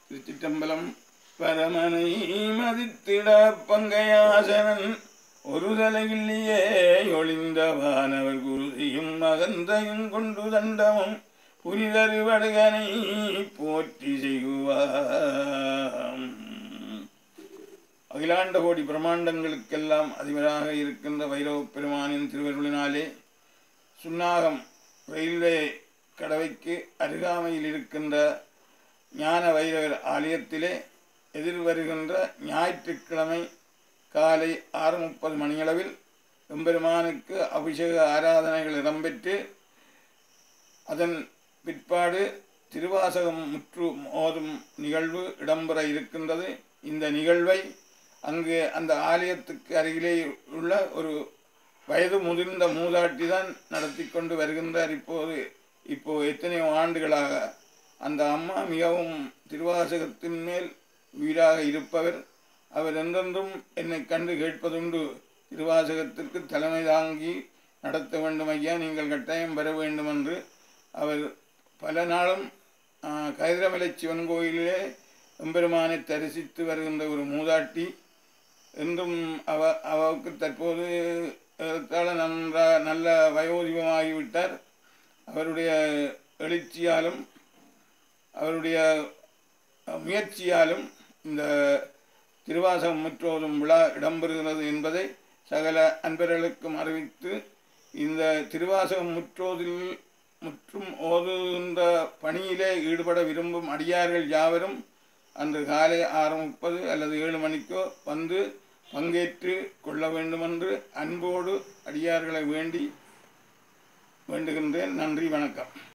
திருச்சிற்றம்பலம் பரமனை மதித்திட பங்கையாசனன் ஒரு தலையில்லையே ஒளிந்த வானவர் குருதியும் மகந்தையும் கொண்டு தண்டமும் புரிதறிவடுகனை போற்றி செய்குவாம் அகிலாண்ட கோடி பிரம்மாண்டங்களுக்கெல்லாம் அதிபராக இருக்கின்ற வைரவ பெருமானின் திருவருளினாலே சுன்னாகம் ரயில்வே கடவைக்கு அருகாமையில் இருக்கின்ற ஞான வைரவர் ஆலயத்திலே எதிர்வருகின்ற ஞாயிற்றுக்கிழமை காலை ஆறு முப்பது மணியளவில் எம்பெருமானுக்கு அபிஷேக ஆராதனைகள் இடம்பெற்று அதன் பிற்பாடு திருவாசகம் முற்று மோதும் நிகழ்வு இடம்பெற இருக்கின்றது இந்த நிகழ்வை அங்கு அந்த ஆலயத்துக்கு அருகிலே உள்ள ஒரு வயது முதிர்ந்த மூதாட்டி தான் நடத்தி கொண்டு வருகின்றார் இப்போது இப்போ எத்தனையோ ஆண்டுகளாக அந்த அம்மா மிகவும் திருவாசகத்தின் மேல் உயிராக இருப்பவர் அவர் என்றென்றும் என்னை கண்டு கேட்பதுண்டு திருவாசகத்திற்கு தலைமை தாங்கி நடத்த வேண்டும் ஐயா நீங்கள் கட்டாயம் பெற வேண்டும் என்று அவர் பல நாளும் ஆ, கதிரமலை சிவன் கோயிலிலே எம்பெருமானை தரிசித்து வருகின்ற ஒரு மூதாட்டி என்றும் அவ அவருக்கு தற்போது ஏறத்தாழ நன்றா நல்ல வயோதிபமாகிவிட்டார் அவருடைய எழுச்சியாலும் அவருடைய அஹ், முயற்சியாலும் இந்த திருவாசகம் முற்றோதும் விழா இடம்பெறுகிறது என்பதை சகல அன்பர்களுக்கும் அறிவித்து இந்த திருவாசகம் முற்றோதில் முற்றும் ஓதுகின்ற பணியிலே ஈடுபட விரும்பும் அடியார்கள் யாவரும் அன்று காலை ஆறு முப்பது அல்லது ஏழு மணிக்கோ வந்து பங்கேற்று கொள்ள வேண்டுமென்று அன்போடு அடியார்களை வேண்டி வேண்டுகின்றேன் நன்றி வணக்கம்